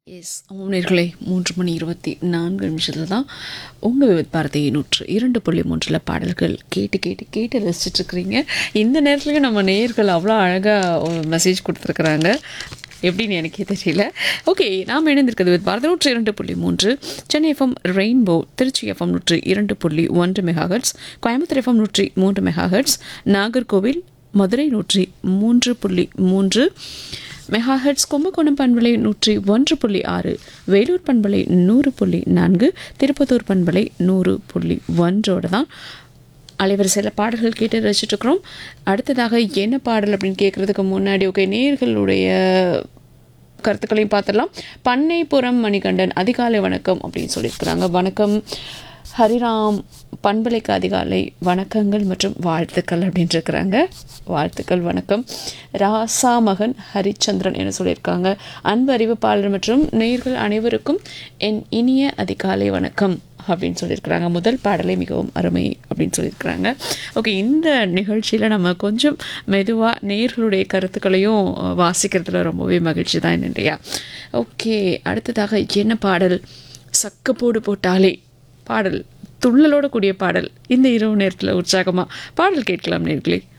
S நேர்களே மூன்று மணி இருபத்தி நான்கு நிமிஷத்தில் தான் உங்கள் விவத் பாரதி நூற்று இரண்டு புள்ளி மூன்றில் பாடல்கள் கேட்டு கேட்டு கேட்டு ரசிச்சுட்டு இருக்கிறீங்க இந்த நேரத்துலையும் நம்ம நேயர்கள் அவ்வளோ அழகாக மெசேஜ் கொடுத்துருக்குறாங்க எப்படின்னு எனக்கே தெரியல ஓகே நாம் இணைந்திருக்கிறது வித் பாரதி நூற்று இரண்டு புள்ளி மூன்று Chennai FM rainbow Tiruchi FM நூற்று இரண்டு புள்ளி ஒன்று மெகாஹெட்ஸ் கோயம்புத்தூர் எஃப்எம் நூற்றி மூன்று மெகாஹெட்ஸ் நாகர்கோவில் மதுரை நூற்றி மூன்று புள்ளி மூன்று மெகாஹெட்ஸ் கும்பகோணம் பண்பலை நூற்றி ஒன்று புள்ளி ஆறு வேலூர் பண்பலை நூறு புள்ளி நான்கு திருப்பத்தூர் பண்பலை நூறு புள்ளி ஒன்றோடு தான் அலைவரிசையில் பாடல்கள் கேட்டு ரசிச்சுட்ருக்குறோம் அடுத்ததாக என்ன பாடல் அப்படின்னு கேட்குறதுக்கு முன்னாடி ஓகே நேர்களுடைய கருத்துக்களையும் பார்த்துடலாம் பண்ணைப்புறம் மணிகண்டன் அதிகாலை வணக்கம் அப்படின்னு சொல்லியிருக்கிறாங்க வணக்கம் ஹரிராம் பண்பலைக்கு அதிகாலை வணக்கங்கள் மற்றும் வாழ்த்துக்கள் அப்படின்னு இருக்கிறாங்க வாழ்த்துக்கள் வணக்கம் ராசா மகன் ஹரிச்சந்திரன் என சொல்லியிருக்காங்க அன்பு அறிவிப்பாளர் மற்றும் நேயர்கள் அனைவருக்கும் என் இனிய அதிகாலை வணக்கம் அப்படின்னு சொல்லியிருக்கிறாங்க முதல் பாடலை மிகவும் அருமை அப்படின்னு சொல்லியிருக்கிறாங்க ஓகே இந்த நிகழ்ச்சியில் நம்ம கொஞ்சம் மெதுவாக நேர்களுடைய கருத்துக்களையும் வாசிக்கிறதுல ரொம்பவே மகிழ்ச்சி தான் இல்லையா ஓகே அடுத்ததாக என்ன பாடல் சக்கப்போடு போட்டாலே பாடல் துள்ளலோட கூடிய பாடல் இந்த இரவு நேரத்தில் உற்சாகமாக பாடல் கேட்கலாம் நேர்களே